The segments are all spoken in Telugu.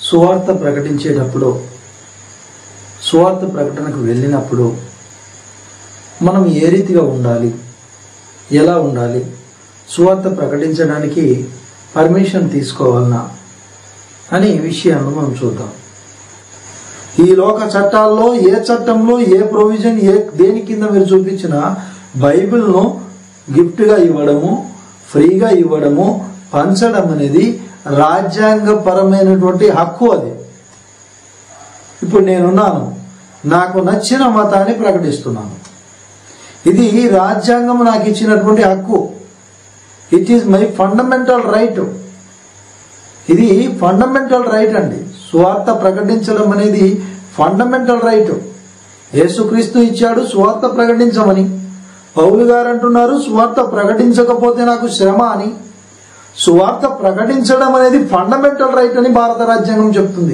సువార్త ప్రకటించేటప్పుడు సువార్త ప్రకటనకు వెళ్ళినప్పుడు మనం ఏ రీతిగా ఉండాలి ఎలా ఉండాలి సువార్త ప్రకటించడానికి పర్మిషన్ తీసుకోవాలనా అనే విషయాలను మనం చూద్దాం ఈ లోక చట్టాల్లో ఏ చట్టంలో ఏ ప్రొవిజన్ ఏ దేని కింద మీరు చూపించిన బైబిల్ను గిఫ్ట్గా ఇవ్వడము ఫ్రీగా ఇవ్వడము పంచడం అనేది రాజ్యాంగపరమైనటువంటి హక్కు అది ఇప్పుడు నేనున్నాను నాకు నచ్చిన మతాన్ని ప్రకటిస్తున్నాను ఇది రాజ్యాంగం నాకు ఇచ్చినటువంటి హక్కు it is my fundamental right ఇది ఫండమెంటల్ రైట్ అండి సువార్త ప్రకటించడం అనేది ఫండమెంటల్ రైట్ యేసుక్రీస్తు ఇచ్చాడు సువార్త ప్రకటించమని పౌలు గారు అంటున్నారు సువార్త ప్రకటించకపోతే నాకు శ్రమ అని సువార్త ప్రకటించడం అనేది ఫండమెంటల్ రైట్ అని భారత రాజ్యాంగం చెప్తుంది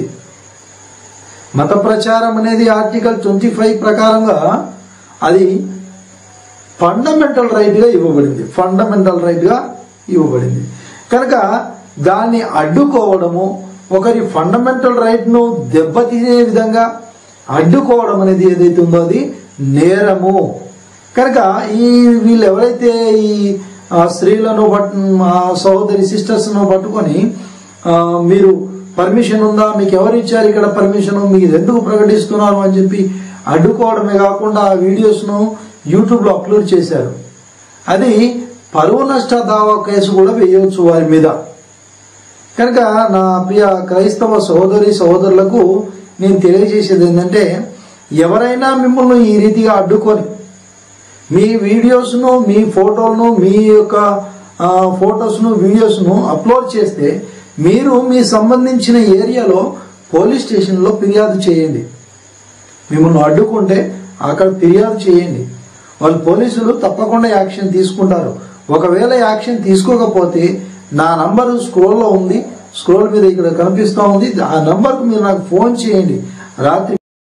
మత ప్రచారం అనేది ఆర్టికల్ ట్వంటీ ఫైవ్ ప్రకారంగా అది ఫండమెంటల్ రైట్గా ఇవ్వబడింది ఫండమెంటల్ రైట్గా ఇవ్వబడింది కనుక దాన్ని అడ్డుకోవడము ఒకరి ఫండమెంటల్ రైట్ను దెబ్బతీసే విధంగా అడ్డుకోవడం అనేది ఏదైతే ఉందో అది నేరము కనుక ఈ వీళ్ళు ఎవరైతే ఈ ఆ, స్త్రీలను పట్టు ఆ సహోదరి సిస్టర్స్ను పట్టుకొని ఆ, మీరు పర్మిషన్ ఉందా మీకు ఎవరు ఇచ్చారు ఇక్కడ పర్మిషన్ మీకు ఎందుకు ప్రకటిస్తున్నారు అని చెప్పి అడ్డుకోవడమే కాకుండా ఆ వీడియోస్ను యూట్యూబ్లో అప్లోడ్ చేశారు అది పరువు నష్ట దావా కేసు కూడా వేయవచ్చు వారి మీద కనుక నా ప్రియ క్రైస్తవ సహోదరి సహోదరులకు నేను తెలియజేసేది ఏంటంటే ఎవరైనా మిమ్మల్ని ఈ రీతిగా అడ్డుకొని మీ వీడియోస్ను మీ ఫోటోలను మీ యొక్క ఆ, ఫోటోస్ను వీడియోస్ను అప్లోడ్ చేస్తే మీరు మీ సంబంధించిన ఏరియాలో పోలీస్ స్టేషన్లో ఫిర్యాదు చేయండి మిమ్మల్ని అడ్డుకుంటే అక్కడ ఫిర్యాదు చేయండి వాళ్ళు పోలీసులు తప్పకుండా యాక్షన్ తీసుకుంటారు ఒకవేళ యాక్షన్ తీసుకోకపోతే నా నంబరు స్క్రోల్లో ఉంది స్క్రోల్ మీద ఇక్కడ కనిపిస్తూ ఉంది ఆ నంబర్కు మీరు నాకు ఫోన్ చేయండి రాత్రి